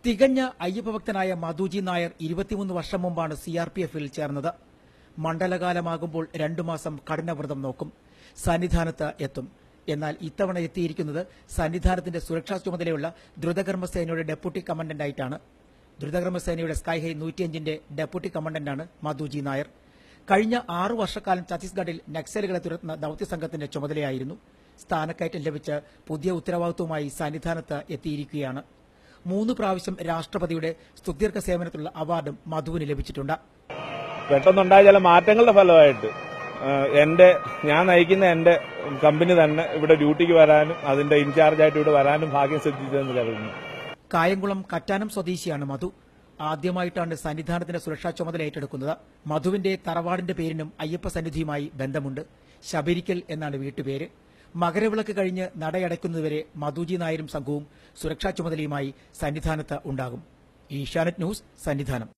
തികഞ്ഞ അയ്യപ്പഭക്തനായ മധുജി നായർ ഇരുപത്തിമൂന്ന് വർഷം മുമ്പാണ് സി ആർ പി എഫിൽ ചേർന്നത് മണ്ഡലകാലമാകുമ്പോൾ രണ്ടു മാസം കഠിനവ്രതം നോക്കും സന്നിധാനത്ത് എത്തും എന്നാൽ ഇത്തവണ എത്തിയിരിക്കുന്നത് സന്നിധാനത്തിന്റെ സുരക്ഷാ ചുമതലയുള്ള ദ്രുതകർമ്മസേനയുടെ ഡെപ്യൂട്ടി കമാൻഡന്റായിട്ടാണ് ദ്രുതകർമ്മസേനയുടെ സ്കൈ ഹൈ നൂറ്റിയഞ്ചിന്റെ ഡെപ്യൂട്ടി കമാൻഡന്റാണ് മധുജി നായർ കഴിഞ്ഞ ആറു വർഷക്കാലം ഛത്തീസ്ഗഡിൽ നക്സലുകളെ തുരത്തുന്ന ദൌത്യസംഘത്തിന്റെ ചുമതലയായിരുന്നു സ്ഥാനക്കയറ്റം ലഭിച്ച് പുതിയ ഉത്തരവാദിത്വവുമായി സന്നിധാനത്ത് എത്തിയിരിക്കുകയാണ് മൂന്ന് പ്രാവശ്യം രാഷ്ട്രപതിയുടെ സ്തുത്യർക്ക സേവനത്തിലുള്ള അവാർഡും മധുവിന് ലഭിച്ചിട്ടുണ്ട് പെട്ടെന്നുണ്ടായ ചില മാറ്റങ്ങളുടെ ഫലമായിട്ട് ഏഹ്, എന്റെ ഞാൻ നയിക്കുന്ന എന്റെ കമ്പനി തന്നെ ഇവിടെ ഡ്യൂട്ടിക്ക് വരാനും അതിന്റെ ഇൻചാർജായിട്ട് ഇവിടെ വരാനും ഭാഗ്യം സിദ്ധിച്ചതെന്ന് കരുതുന്നു കായംകുളം കറ്റാനം സ്വദേശിയാണ് മധു ആദ്യമായിട്ടാണ് സന്നിധാനത്തിന്റെ സുരക്ഷാ ചുമതല ഏറ്റെടുക്കുന്നത് മധുവിന്റെ തറവാടിന്റെ പേരിനും അയ്യപ്പ സന്നിധിയുമായി ബന്ധമുണ്ട് ശബരിക്കൽ എന്നാണ് വീട്ടുപേര് മകരവിളക്ക് കഴിഞ്ഞ് നടയടയ്ക്കുന്നതുവരെ മധുജി നായരും സംഘവും സുരക്ഷാ ചുമതലയുമായി സന്നിധാനത്ത് ഉണ്ടാകും ഏഷ്യാനെറ്റ് ന്യൂസ് സന്നിധാനം